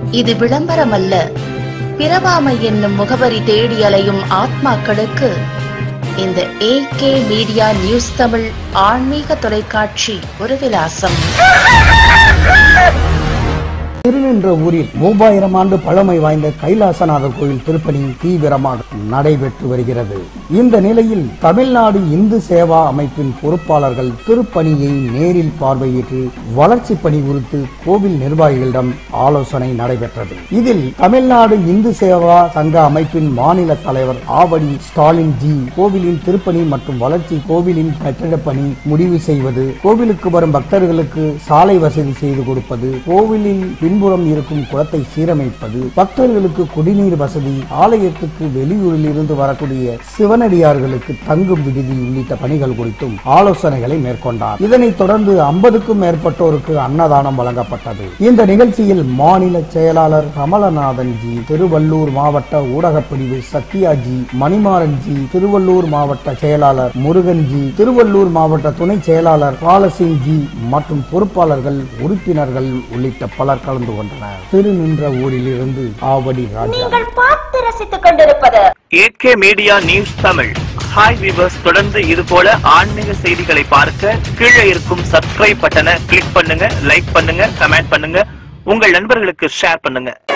இது விளம்பரமல்ல பிரபாமை என்னும் முகவரி தேடி அலையும் ஆத்மாக்களுக்கு இந்த ஏகே மீடியா நியூஸ் தமிழ் ஆன்மீக தொலைக்காட்சி ஒரு விலாசம் திருநின்ற ஊரில் மூவாயிரம் ஆண்டு பழமை வாய்ந்த கைலாசநாதர் கோயில் திருப்பணி தீவிரமாக நடைபெற்று வருகிறது இந்த நிலையில் தமிழ்நாடு இந்து சேவா அமைப்பின் பொறுப்பாளர்கள் திருப்பணியை நேரில் பார்வையிட்டு வளர்ச்சி பணி குறித்து கோவில் நிர்வாகிகளிடம் ஆலோசனை நடைபெற்றது இதில் தமிழ்நாடு இந்து சேவா சங்க அமைப்பின் மாநில தலைவர் ஆவடி ஸ்டாலின் ஜி கோவிலின் திருப்பணி மற்றும் வளர்ச்சி கோவிலின் கட்டிடப் பணி முடிவு செய்வது கோவிலுக்கு வரும் பக்தர்களுக்கு சாலை வசதி செய்து கொடுப்பது கோவிலின் பின்புறம் இருக்கும் குளத்தை சீரமைப்பது பக்தர்களுக்கு குடிநீர் வசதி ஆலயத்துக்கு வெளியூரில் இருந்து வரக்கூடிய சிவனடியார்களுக்கு தங்கும் விடுதி உள்ளிட்ட பணிகள் குறித்தும் ஆலோசனைகளை மேற்கொண்டார் இதனைத் தொடர்ந்து ஐம்பதுக்கும் மேற்பட்டோருக்கு அன்னதானம் வழங்கப்பட்டது இந்த நிகழ்ச்சியில் மாநில செயலாளர் கமலநாதன் ஜி திருவள்ளூர் மாவட்ட ஊடகப் பிரிவு சத்யாஜி மணிமாறன் ஜி திருவள்ளூர் மாவட்ட செயலாளர் முருகன் ஜி திருவள்ளூர் மாவட்ட துணை செயலாளர் பாலசிங் ஜி மற்றும் பொறுப்பாளர்கள் உறுப்பினர்கள் உள்ளிட்ட பலர் கலந்து கொண்டனர் திருநின்ற ஊரிலிருந்து ஆவடி ராஜா நீங்கள் பார்த்து ரசித்துக் கொண்டிருப்பது AK media news Tamil hi viewers தொடர்ந்து இது போல ஆன்மீக செய்திகளை பார்க்க கீழே இருக்கும் சப்ஸ்கிரைப் பட்டனை கிளிக் பண்ணுங்க லைக் பண்ணுங்க கமெண்ட் பண்ணுங்க உங்கள் நண்பர்களுக்கு ஷேர் பண்ணுங்க